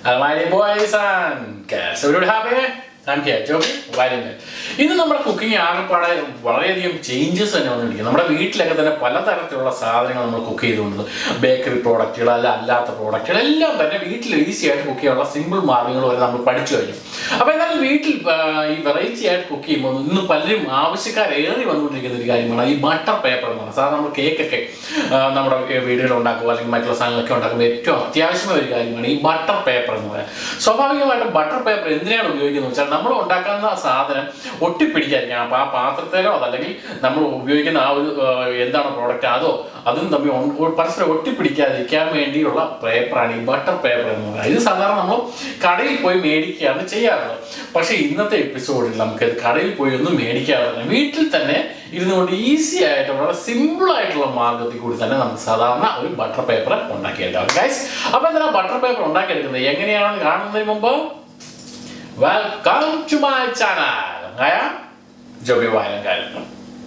Almighty boys and girls. Everybody happy? I'm here, Joby, Vitamin. ഇന്ന് നമ്മുടെ cooking ആകെപ്പാടെ വളരെയധികം ചേഞ്ചസ് തന്നെ വന്നിരിക്കും നമ്മുടെ വീട്ടിലൊക്കെ തന്നെ പലതരത്തിലുള്ള സാധനങ്ങൾ നമ്മൾ കുക്ക് ചെയ്തുകൊണ്ട് ബേക്കറി പ്രോഡക്റ്റുകൾ അല്ല അല്ലാത്ത പ്രോഡക്റ്റുകൾ എല്ലാം തന്നെ വീട്ടിൽ ഈസി ആയിട്ട് കുക്ക് ചെയ്യാനുള്ള സിമ്പിൾ മാർഗ്ഗങ്ങൾ വരെ നമ്മൾ പഠിച്ചു കഴിഞ്ഞു അപ്പോൾ എന്നാലും വീട്ടിൽ ആ, ഈ വെറൈറ്റി ആയിട്ട് കുക്ക് ചെയ്യുമ്പോൾ ഇന്ന് പലരും ആവശ്യക്കാരേറി വന്നുകൊണ്ടിരിക്കുന്ന ഒരു കാര്യമാണ് ഈ ബട്ടർ പേപ്പർ എന്ന് പറയുന്നത് സാധാരണ നമ്മൾ കേക്കൊക്കെ നമ്മുടെ വീടുകളിൽ ഉണ്ടാക്കുക അല്ലെങ്കിൽ മറ്റുള്ള സാധനങ്ങളൊക്കെ ഉണ്ടാക്കുമ്പോൾ ഏറ്റവും അത്യാവശ്യമായ ഒരു കാര്യമാണ് ഈ ബട്ടർ പേപ്പർ എന്ന് പറയുന്നത് സ്വാഭാവികമായിട്ടും ബട്ടർ പേപ്പർ എന്തിനാണ് ഉപയോഗിക്കുന്നത് വെച്ചാൽ നമ്മൾ ഉണ്ടാക്കുന്ന സാധനം ഒട്ടിപ്പിടിക്കാതിരിക്കണം അപ്പോൾ ആ പാത്രത്തിലോ അതല്ലെങ്കിൽ നമ്മൾ ഉപയോഗിക്കുന്ന ആ ഒരു ആ, എന്താണ് പ്രോഡക്റ്റ് അതോ അതും തമ്മിൽ ഒ- പരസ്പരം ഒട്ടിപ്പിടിക്കാതിരിക്കാൻ വേണ്ടിയുള്ള പേപ്പറാണ് ഈ ബട്ടർ പേപ്പർ എന്ന് പറയുന്നത് ഇത് സാധാരണ നമ്മൾ കടയിൽ പോയി മേടിക്കുകയാണ് ചെയ്യാറുള്ളത് പക്ഷേ ഇന്നത്തെ എപ്പിസോഡിൽ നമുക്ക് ഇത് കടയിൽ പോയി ഒന്നും മേടിക്കാതെ തന്നെ വീട്ടിൽ തന്നെ ഇരുന്നുകൊണ്ട് ഈസി ആയിട്ട് വളരെ സിമ്പിൾ ആയിട്ടുള്ള മാർഗത്തിൽ കൂടി തന്നെ നമുക്ക് സാധാരണ ഒരു ബട്ടർ പേപ്പർ ഉണ്ടാക്കിയെടുക്കാം ഗൈസ് അപ്പോൾ എന്തിനാ ബട്ടർ പേപ്പർ ഉണ്ടാക്കിയെടുക്കുന്നത് എങ്ങനെയാണെന്ന് കാണുന്നതിന് മുമ്പ് വെൽക്കം ടു മൈ ചാനൽ ആയ ജോബി വായനക്കാരൻ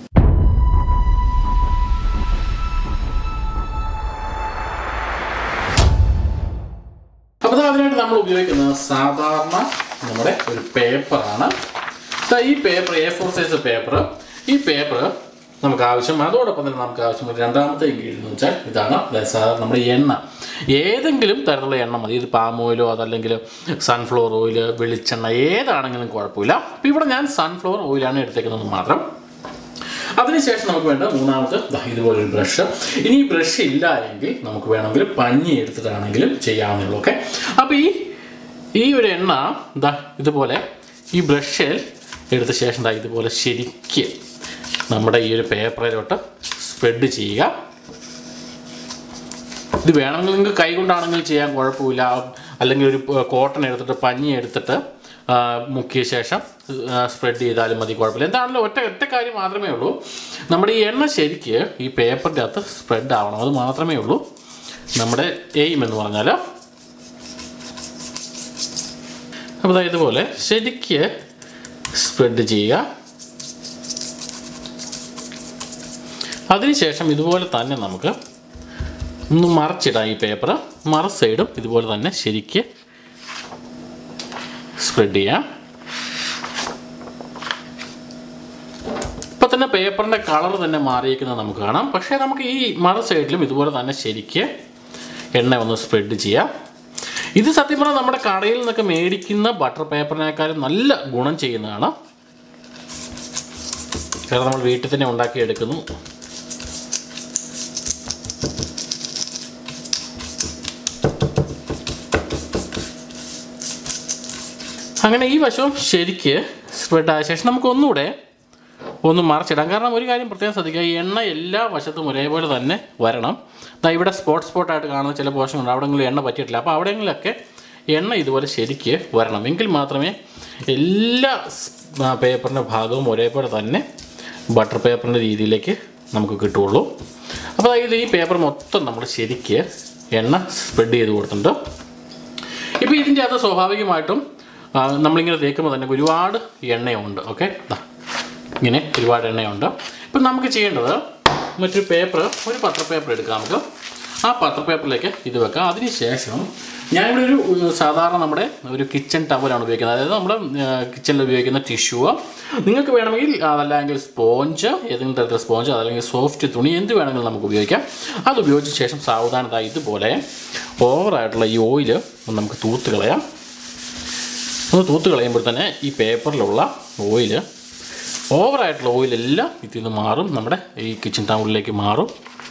അപ്പോൾ അതിനായിട്ട് നമ്മൾ ഉപയോഗിക്കുന്നത് സാധാരണ നമ്മുടെ ഒരു പേപ്പറാണ് ദാ ഈ paper A four size paper ഈ പേപ്പർ നമുക്ക് ആവശ്യം അതോടൊപ്പം തന്നെ നമുക്ക് ആവശ്യമുള്ള രണ്ടാമത്തെ ഇൻഗ്രീഡിയൻ എന്ന് വെച്ചാൽ ഇതാണ് ദാ സാധാരണ നമ്മുടെ എണ്ണ ഏതെങ്കിലും തരത്തിലുള്ള എണ്ണ മതി ഇത് പാം ഓയിലോ അതല്ലെങ്കിൽ സൺഫ്ലവർ ഓയിൽ വെളിച്ചെണ്ണ ഏതാണെങ്കിലും കുഴപ്പമില്ല അപ്പോൾ ഇവിടെ ഞാൻ സൺഫ്ലവർ ഓയിലാണ് എടുത്തേക്കുന്നത് മാത്രം അതിനുശേഷം നമുക്ക് വേണ്ട മൂന്നാമത്തെ ദാ ഇതുപോലൊരു ബ്രഷ് ഇനി ഈ ബ്രഷ് ഇല്ല എങ്കിൽ നമുക്ക് വേണമെങ്കിൽ പഞ്ഞി എടുത്തിട്ടാണെങ്കിലും ചെയ്യാവുന്നുള്ളൂ ഓക്കെ അപ്പോൾ ഈ ഈ ഒരു എണ്ണ ദാ ഇതുപോലെ ഈ ബ്രഷിൽ എടുത്ത ശേഷം ദാ ഇതുപോലെ ശരിക്ക് നമ്മുടെ ഈ ഒരു പേപ്പറിലോട്ട് സ്പ്രെഡ് ചെയ്യുക ഇത് വേണമെങ്കിൽ നിങ്ങൾക്ക് കൈ കൊണ്ടാണെങ്കിൽ ചെയ്യാൻ കുഴപ്പമില്ല അല്ലെങ്കിൽ ഒരു കോട്ടൺ എടുത്തിട്ട് പഞ്ഞി എടുത്തിട്ട് ആ, മുക്കിയ ശേഷം സ്പ്രെഡ് ചെയ്താലും മതി കുഴപ്പമില്ല എന്താണല്ലോ ഒറ്റ ഒറ്റ കാര്യം മാത്രമേ ഉള്ളൂ നമ്മുടെ ഈ എണ്ണ ശരിക്ക് ഈ പേപ്പറിൻ്റെ അകത്ത് സ്പ്രെഡ് ആവണം അത് മാത്രമേ ഉള്ളൂ നമ്മുടെ എയിം എന്ന് പറഞ്ഞാൽ അപ്പോൾ ദാ ഇതുപോലെ ശരിക്ക് സ്പ്രെഡ് ചെയ്യുക അതിനുശേഷം ഇതുപോലെ തന്നെ നമുക്ക് ഒന്ന് മറച്ചിടാം ഈ പേപ്പർ മറ സൈഡും ഇതുപോലെ തന്നെ ശരിക്ക് സ്പ്രെഡ് ചെയ്യാം ഇപ്പം തന്നെ പേപ്പറിൻ്റെ കളർ തന്നെ മാറിയിരിക്കുന്നത് നമുക്ക് കാണാം പക്ഷേ നമുക്ക് ഈ മറ സൈഡിലും ഇതുപോലെ തന്നെ ശരിക്ക് എണ്ണ ഒന്ന് സ്പ്രെഡ് ചെയ്യാം ഇത് സത്യം പറഞ്ഞാൽ നമ്മുടെ കടയിൽ നിന്നൊക്കെ മേടിക്കുന്ന ബട്ടർ പേപ്പറിനേക്കാളും നല്ല ഗുണം ചെയ്യുന്നതാണ് കാരണം നമ്മൾ വീട്ടിൽ തന്നെ ഉണ്ടാക്കിയെടുക്കുന്നു അങ്ങനെ ഈ വശവും ശരിക്ക് സ്പ്രെഡ് ആയ ശേഷം നമുക്ക് ഒന്നുകൂടെ ഒന്ന് മറച്ചിടാം കാരണം ഒരു കാര്യം പ്രത്യേകം ശ്രദ്ധിക്കുക ഈ എണ്ണ എല്ലാ വശത്തും ഒരേപോലെ തന്നെ വരണം ദാ ഇവിടെ സ്പോട്ട് സ്പോട്ടായിട്ട് കാണുന്ന ചില പോഷങ്ങളുണ്ട് അവിടെയെങ്കിലും എണ്ണ പറ്റിയിട്ടില്ല അപ്പോൾ അവിടെയെങ്കിലൊക്കെ എണ്ണ ഇതുപോലെ ശരിക്ക് വരണം എങ്കിൽ മാത്രമേ എല്ലാ പേപ്പറിൻ്റെ ഭാഗവും ഒരേപോലെ തന്നെ ബട്ടർ പേപ്പറിൻ്റെ രീതിയിലേക്ക് നമുക്ക് കിട്ടുകയുള്ളൂ അപ്പോൾ അതായത് ഈ പേപ്പർ മൊത്തം നമ്മൾ ശരിക്ക് എണ്ണ സ്പ്രെഡ് ചെയ്ത് കൊടുത്തിട്ടുണ്ട് ഇപ്പോൾ ഇതിൻ്റെ അകത്ത് സ്വാഭാവികമായിട്ടും ആ, നമ്മളിങ്ങനെ തേക്കുമ്പോൾ തന്നെ ഒരുപാട് എണ്ണയുണ്ട് ഓക്കെ ഇങ്ങനെ ഒരുപാട് എണ്ണയുണ്ട് ഇപ്പം നമുക്ക് ചെയ്യേണ്ടത് മറ്റൊരു പേപ്പർ ഒരു പത്ര പേപ്പർ എടുക്കാം നമുക്ക് ആ പത്ര പേപ്പറിലേക്ക് ഇത് വെക്കാം അതിനുശേഷം ഞാനിവിടെ ഒരു ഉം, സാധാരണ നമ്മുടെ ഒരു കിച്ചൺ ടവലാണ് ഉപയോഗിക്കുന്നത് അതായത് നമ്മുടെ കിച്ചണിൽ ഉപയോഗിക്കുന്ന ടിഷ്യൂ നിങ്ങൾക്ക് വേണമെങ്കിൽ അതല്ലെങ്കിൽ സ്പോഞ്ച് ഏതെങ്കിലും തരത്തിലുള്ള സ്പോഞ്ച് അതല്ലെങ്കിൽ സോഫ്റ്റ് തുണി എന്ത് വേണമെങ്കിലും നമുക്ക് ഉപയോഗിക്കാം അത് ഉപയോഗിച്ച ശേഷം സാവധാനത ഇതുപോലെ ഓവറായിട്ടുള്ള ഈ ഓയിൽ നമുക്ക് തൂത്ത് കളയാം ഒന്ന് തൂത്ത് കളയുമ്പോൾ തന്നെ ഈ പേപ്പറിലുള്ള ഓയിൽ ഓവറായിട്ടുള്ള ഓയിലെല്ലാം ഇതിൽ നിന്ന് മാറും നമ്മുടെ ഈ കിച്ചൺ ടൗണിലേക്ക് മാറും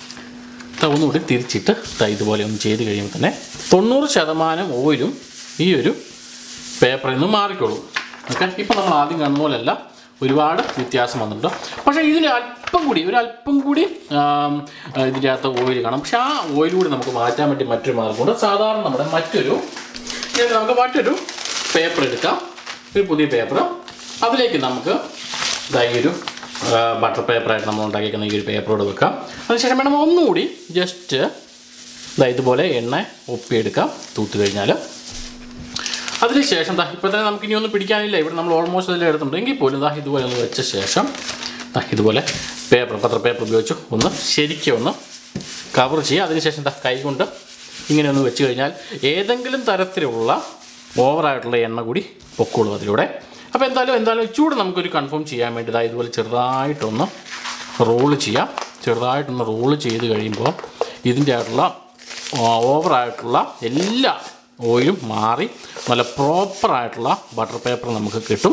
ദാ ഒന്നുകൂടി തിരിച്ചിട്ട് ദാ ഇതുപോലെ ഒന്ന് ചെയ്ത് കഴിയുമ്പോൾ തന്നെ തൊണ്ണൂറ് ശതമാനം ഓയിലും ഈ ഒരു പേപ്പറിൽ നിന്ന് മാറിക്കോളും ഓക്കെ ഇപ്പം നമ്മൾ ആദ്യം കാണുന്ന പോലെയല്ല ഒരുപാട് വ്യത്യാസം വന്നിട്ടുണ്ട് പക്ഷേ ഇതിൽ അല്പം കൂടി ഒരു അല്പം കൂടി ആം, ആ, ഇതിൻ്റെ അകത്ത് ഓയിൽ കാണാം പക്ഷേ ആ ഓയിൽ കൂടി നമുക്ക് മാറ്റാൻ വേണ്ടി മറ്റൊരു മാർഗമുണ്ട് സാധാരണ നമ്മുടെ മറ്റൊരു ഇനി നമുക്ക് മറ്റൊരു പേപ്പർ എടുക്കാം ഒരു പുതിയ പേപ്പർ അതിലേക്ക് നമുക്ക് ഇതാ ഈ ഒരു ബട്ടർ പേപ്പറായിട്ട് നമ്മൾ ഉണ്ടാക്കിയിരിക്കുന്ന ഈ ഒരു പേപ്പറോട് വെക്കാം അതിനുശേഷം വേണം ഒന്നുകൂടി ജസ്റ്റ് ഇതാ ഇതുപോലെ എണ്ണ ഒപ്പിയെടുക്കാം തൂത്ത് കഴിഞ്ഞാൽ അതിനുശേഷം ദാ ഇപ്പോൾ തന്നെ നമുക്ക് ഇനി ഒന്നും പിടിക്കാനില്ല ഇവിടെ നമ്മൾ ഓൾമോസ്റ്റ് അതിൽ എടുത്തിട്ടുണ്ട് എങ്കിൽ പോലും ദാ ഇതുപോലെ ഒന്ന് വെച്ച ശേഷം ദാ ഇതുപോലെ പേപ്പർ പത്ര പേപ്പർ ഉപയോഗിച്ച് ഒന്ന് ശരിക്കും ഒന്ന് കവർ ചെയ്യുക അതിനുശേഷം ദാ കൈ കൊണ്ട് ഇങ്ങനെ ഒന്ന് വെച്ച് കഴിഞ്ഞാൽ ഏതെങ്കിലും തരത്തിലുള്ള ഓവറായിട്ടുള്ള എണ്ണ കൂടി പൊക്കോളും അതിലൂടെ അപ്പോൾ എന്തായാലും എന്തായാലും ഇച്ചൂടെ നമുക്കൊരു കൺഫേം ചെയ്യാൻ വേണ്ടി ഇതാ ഇതുപോലെ ചെറുതായിട്ടൊന്ന് റോള് ചെയ്യാം ചെറുതായിട്ടൊന്ന് റോള് ചെയ്ത് കഴിയുമ്പോൾ ഇതിൻ്റെ ആയിട്ടുള്ള ഓവറായിട്ടുള്ള എല്ലാ ഓയിലും മാറി നല്ല പ്രോപ്പറായിട്ടുള്ള ബട്ടർ പേപ്പർ നമുക്ക് കിട്ടും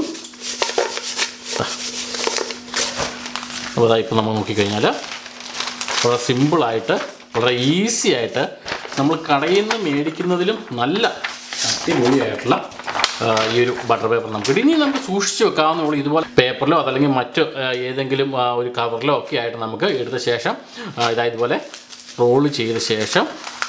അപ്പോൾ അതാ ഇപ്പോൾ നമ്മൾ നോക്കിക്കഴിഞ്ഞാൽ വളരെ സിമ്പിളായിട്ട് വളരെ ഈസി ആയിട്ട് നമ്മൾ കടയിൽ നിന്ന് മേടിക്കുന്നതിലും നല്ല അടിപൊളിയായിട്ടുള്ള ആ, ഈ ഒരു ബട്ടർ പേപ്പർ നമുക്ക് കിട്ടും. ഇനി നമുക്ക് സൂക്ഷിച്ച് വെക്കാവുന്ന ഇതുപോലെ പേപ്പറിലോ അതല്ലെങ്കിൽ മറ്റ് ആ, ഏതെങ്കിലും ആ, ഒരു കവറിലോ ഒക്കെ ആയിട്ട് നമുക്ക് എടുത്ത ശേഷം ആ, ഇതാ ഇതുപോലെ റോള് ചെയ്ത ശേഷം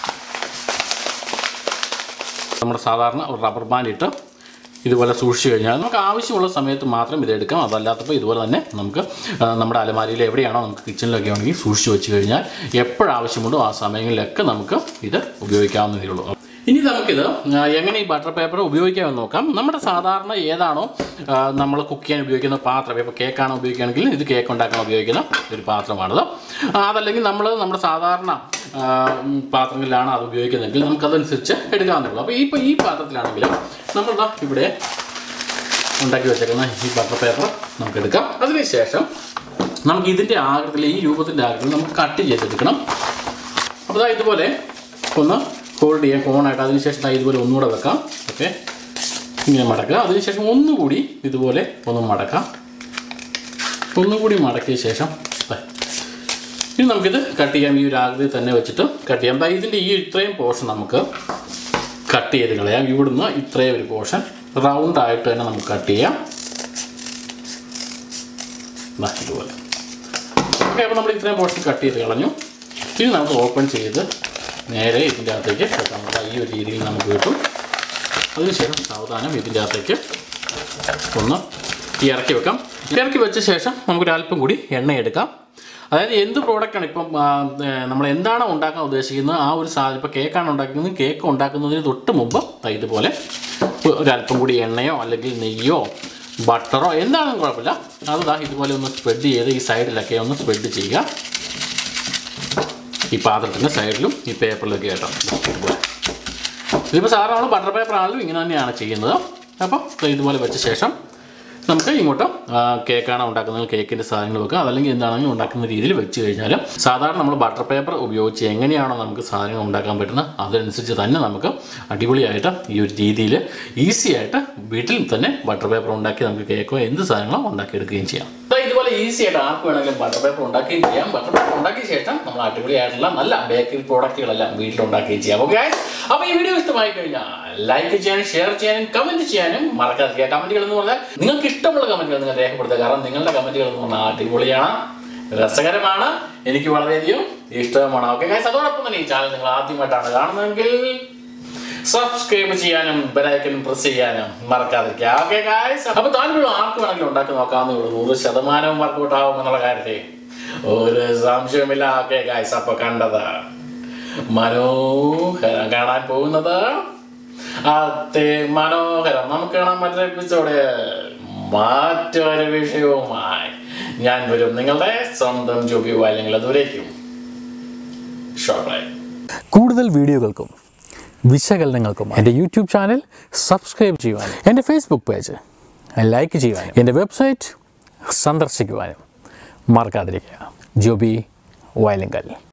നമ്മുടെ സാധാരണ ഒരു റബ്ബർ ബാൻഡ് ഇട്ട് ഇതുപോലെ സൂക്ഷിച്ചു കഴിഞ്ഞാൽ നമുക്ക് ആവശ്യമുള്ള സമയത്ത് മാത്രം ഇത് എടുക്കാം അതല്ലാത്തപ്പോൾ ഇതുപോലെ തന്നെ നമുക്ക് ആ, നമ്മുടെ അലമാരിയിൽ എവിടെയാണോ നമുക്ക് കിച്ചണിലൊക്കെ ആണെങ്കിൽ സൂക്ഷിച്ച് വെച്ച് കഴിഞ്ഞാൽ എപ്പോഴാവശ്യമുണ്ടോ ആ സമയങ്ങളിലൊക്കെ നമുക്ക് ഇത് ഉപയോഗിക്കാവുന്നതേ ഉള്ളൂ ഇനി നമുക്കിത് ആ, എങ്ങനെ ഈ ബട്ടർ പേപ്പർ ഉപയോഗിക്കാമെന്ന് നോക്കാം നമ്മുടെ സാധാരണ ഏതാണോ നമ്മൾ കുക്ക് ചെയ്യാൻ ഉപയോഗിക്കുന്ന പാത്രം ഇപ്പോൾ കേക്കാണ് ഉപയോഗിക്കുകയാണെങ്കിൽ ഇത് കേക്ക് ഉണ്ടാക്കാൻ ഉപയോഗിക്കുന്ന ഒരു പാത്രമാണിത് ആ, അതല്ലെങ്കിൽ നമ്മൾ നമ്മുടെ സാധാരണ ആ, ഉം, പാത്രങ്ങളിലാണ് അത് ഉപയോഗിക്കുന്നതെങ്കിൽ നമുക്കതനുസരിച്ച് എടുക്കാവുന്നേ ഉള്ളൂ അപ്പോൾ ഇപ്പോൾ ഈ പാത്രത്തിലാണെങ്കിലും നമ്മൾ ദാ ഇവിടെ ഉണ്ടാക്കി വെച്ചേക്കുന്ന ഈ ബട്ടർ പേപ്പർ നമുക്ക് എടുക്കാം അതിനുശേഷം നമുക്ക് ഇതിൻ്റെ ആകൃതിയിൽ ഈ രൂപത്തിൻ്റെ ആകൃതിയിൽ നമുക്ക് കട്ട് ചെയ്തെടുക്കണം അപ്പോൾ ദാ ഇതുപോലെ ഒന്ന് ഹോൾഡ് ചെയ്യാം കോണായിട്ട് അതിനുശേഷം ദാ ഇതുപോലെ ഒന്നുകൂടെ വെക്കാം ഓക്കെ ഇങ്ങനെ മടക്കുക അതിനുശേഷം ഒന്നുകൂടി ഇതുപോലെ ഒന്ന് മടക്കാം ഒന്നുകൂടി മടക്കിയ ശേഷം ദാ ഇനി നമുക്കിത് കട്ട് ചെയ്യാം ഈ ഒരു ആകൃതി തന്നെ വെച്ചിട്ട് കട്ട് ചെയ്യാം ദാ ഇതിൻ്റെ ഈ ഇത്രയും പോർഷൻ നമുക്ക് കട്ട് ചെയ്ത് കളയാം ഇവിടുന്ന് ഇത്രയും ഒരു പോർഷൻ റൗണ്ട് ആയിട്ട് തന്നെ നമുക്ക് കട്ട് ചെയ്യാം ദാ ഇതുപോലെ ഓക്കെ അപ്പോൾ നമ്മൾ ഇത്രയും പോർഷൻ കട്ട് ചെയ്ത് കളഞ്ഞു ഇനി നമുക്ക് ഓപ്പൺ ചെയ്ത് നേരെ ഇതിൻ്റെ അകത്തേക്ക് വെക്കാം ദാ ഈ ഒരു രീതിയിൽ നമുക്ക് കിട്ടും അതിനുശേഷം സാവധാനം ഇതിൻ്റെ അകത്തേക്ക് ഒന്ന് ഇറക്കി വെക്കാം ഇറക്കി വെച്ച ശേഷം നമുക്കൊരു അല്പം കൂടി എണ്ണ എടുക്കാം അതായത് എന്ത് പ്രോഡക്റ്റാണ് ഇപ്പം ആ, ഏ, നമ്മൾ എന്താണോ ഉണ്ടാക്കാൻ ഉദ്ദേശിക്കുന്നത് ആ ഒരു സാധനം ഇപ്പോൾ കേക്കാണ് ഉണ്ടാക്കുന്നത് കേക്ക് ഉണ്ടാക്കുന്നതിന് തൊട്ട് മുമ്പ് ദാ ഇതുപോലെ ഒരല്പം കൂടി എണ്ണയോ അല്ലെങ്കിൽ നെയ്യോ ബട്ടറോ എന്താണെങ്കിലും കുഴപ്പമില്ല അത് ദാ ഇതുപോലെ ഒന്ന് സ്പ്രെഡ് ചെയ്ത് ഈ സൈഡിലൊക്കെ ഒന്ന് സ്പ്രെഡ് ചെയ്യുക ഈ പാത്രത്തിൻ്റെ സൈഡിലും ഈ പേപ്പറിലൊക്കെ ആയിട്ടോ ഇതുപോലെ ഇതിപ്പോൾ സാധാരണ ബട്ടർ പേപ്പർ ആണെങ്കിലും ഇങ്ങനെ തന്നെയാണ് ചെയ്യുന്നത് അപ്പോൾ ദേ ഇതുപോലെ വെച്ച ശേഷം നമുക്ക് ഇങ്ങോട്ട് ആ, കേക്കാണ് ഉണ്ടാക്കുന്നത് കേക്കിൻ്റെ സാധനങ്ങൾ വെക്കുക അതല്ലെങ്കിൽ എന്താണെങ്കിലും ഉണ്ടാക്കുന്ന രീതിയിൽ വെച്ച് കഴിഞ്ഞാൽ സാധാരണ നമ്മൾ ബട്ടർ പേപ്പർ ഉപയോഗിച്ച് എങ്ങനെയാണോ നമുക്ക് സാധനങ്ങൾ ഉണ്ടാക്കാൻ പറ്റുന്നത് അതനുസരിച്ച് തന്നെ നമുക്ക് അടിപൊളിയായിട്ട് ഈ ഒരു രീതിയിൽ ഈസി ആയിട്ട് വീട്ടിൽ തന്നെ ബട്ടർ പേപ്പർ ഉണ്ടാക്കി നമുക്ക് കേക്കോ എന്ത് സാധനങ്ങളോ ഉണ്ടാക്കിയെടുക്കുകയും ചെയ്യാം അപ്പോൾ ഇതുപോലെ ഈസി ആയിട്ട് ആർക്ക് വേണമെങ്കിലും ബട്ടർ പേപ്പർ ഉണ്ടാക്കുകയും ചെയ്യാം ബട്ടർ പേപ്പർ ഉണ്ടാക്കിയ ശേഷം നമ്മൾ അടിപൊളിയായിട്ടുള്ള നല്ല ബേക്കറി പ്രോഡക്റ്റുകളെല്ലാം വീട്ടിലുണ്ടാക്കുകയും ചെയ്യാം ഓക്കെ അപ്പോൾ ഈ വീഡിയോ ഇഷ്ടമായി കഴിഞ്ഞാൽ ലൈക്ക് ചെയ്യാനും ഷെയർ ചെയ്യാനും കമന്റ് ചെയ്യാനും മറക്കാതിരിക്കുക കമന്റുകൾ എന്ന് പറഞ്ഞാൽ നിങ്ങൾക്ക് ഇഷ്ടമുള്ള കമന്റുകൾ നിങ്ങൾ രേഖപ്പെടുത്തുക കാരണം നിങ്ങളുടെ കമന്റുകൾ എന്ന് പറഞ്ഞാൽ അടിപൊളിയാണ് രസകരമാണ് എനിക്ക് വളരെയധികം ഇഷ്ടമാണ് ഓക്കെ ഗൈസ് അതോടൊപ്പം തന്നെ ഈ ചാനൽ നിങ്ങൾ ആദ്യമായിട്ടാണ് കാണുന്നതെങ്കിൽ സബ്സ്ക്രൈബ് ചെയ്യാനും ബെലൈക്കൻ പ്രസ് ചെയ്യാനും മറക്കാതിരിക്കുക ഓക്കെ ഗായ്സ് അപ്പൊ താല്പര്യം ആർക്ക് വേണമെങ്കിലും ഉണ്ടാക്കി നോക്കാവുന്നേ ഉള്ളൂ നൂറ് ശതമാനവും വർക്കൗട്ട് ആവും എന്നുള്ള കാര്യത്തിൽ ഒരു സംശയവുമില്ല ഓക്കെ ഗായ്സ് അപ്പൊ കണ്ടത് മനോഹരം കാണാൻ പോകുന്നത് അതെ മനോഹരം നമുക്ക് കാണാൻ മറ്റൊരു എപ്പിസോഡ് മറ്റൊരു വിഷയവുമായി ഞാൻ വരും നിങ്ങളുടെ സ്വന്തം ജോബി അല്ലെങ്കിൽ അതുവരേക്കും ഷോർട്ടായി കൂടുതൽ വീഡിയോകൾക്കും വിശകലനങ്ങൾക്കും എൻ്റെ യൂട്യൂബ് ചാനൽ സബ്സ്ക്രൈബ് ചെയ്യുവാനും എൻ്റെ ഫേസ്ബുക്ക് പേജ് ലൈക്ക് ചെയ്യുവാനും എൻ്റെ വെബ്സൈറ്റ് സന്ദർശിക്കുവാനും മറക്കാതിരിക്കുക ജോബി വയലിങ്കൽ